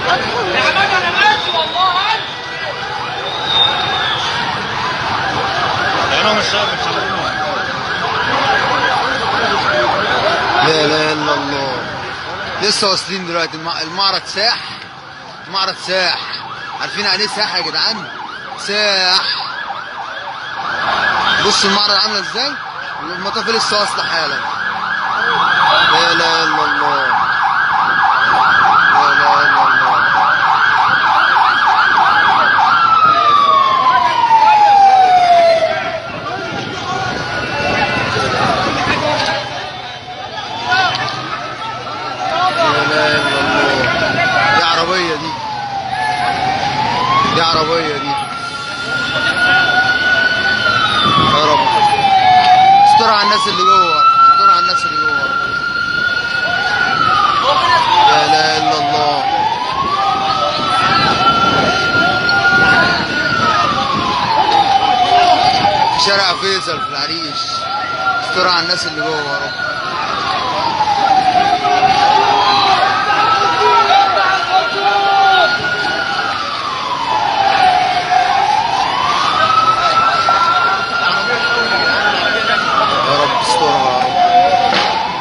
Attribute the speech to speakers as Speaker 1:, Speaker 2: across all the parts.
Speaker 1: يا عماد انا ماشي والله
Speaker 2: لانهم الشباب بيشغلوهم
Speaker 3: لا اله الا الله لسه واصلين دلوقتي الم- المعرض ساح المعرض ساح عارفين يعني ايه ساح يا جدعان ساح بص المعرض عامله ازاي المطاف لسه واصله حالا لا اله الا الله لا اله الا الله لا اله الا الله دي عربيه دي دي عربيه دي يا رب استر على الناس اللي جوه استر على الناس اللي جوه لا اله الا الله في شارع فيصل في العريش استر على الناس اللي جوه يا رب يا رب استرها يا رب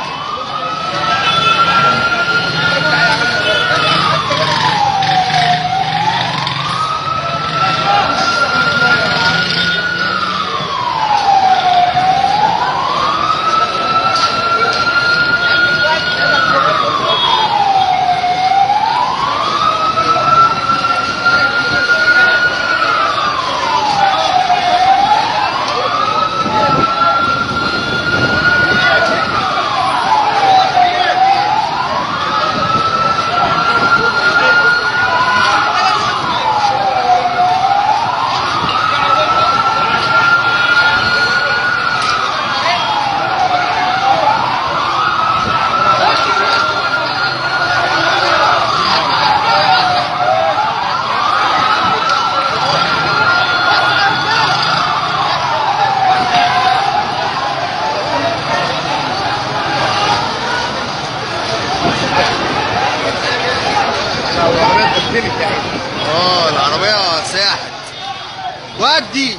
Speaker 3: اه العربية ساحت ودي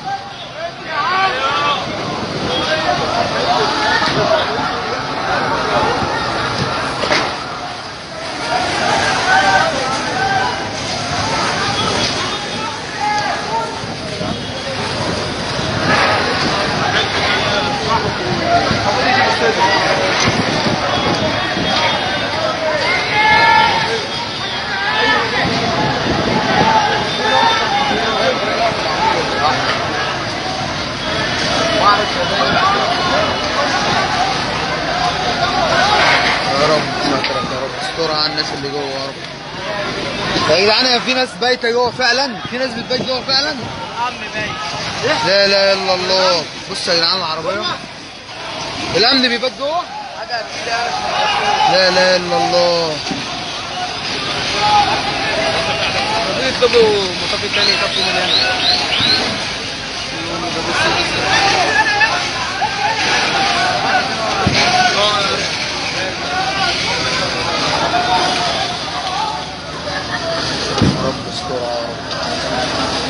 Speaker 3: يا رب سترك يا رب استر على الناس اللي جوه يا رب يا جدعان في ناس بايته جوه فعلا في ناس بتبيت جوه فعلا
Speaker 1: عم باين
Speaker 3: لا اله الا الله بص يا جدعان العربيه الامن بيبات جوه
Speaker 1: حاجه كده
Speaker 3: لا اله الا الله
Speaker 1: يطلبوا مطفي تاني يطفوا من هنا
Speaker 3: يا رب استر يا رب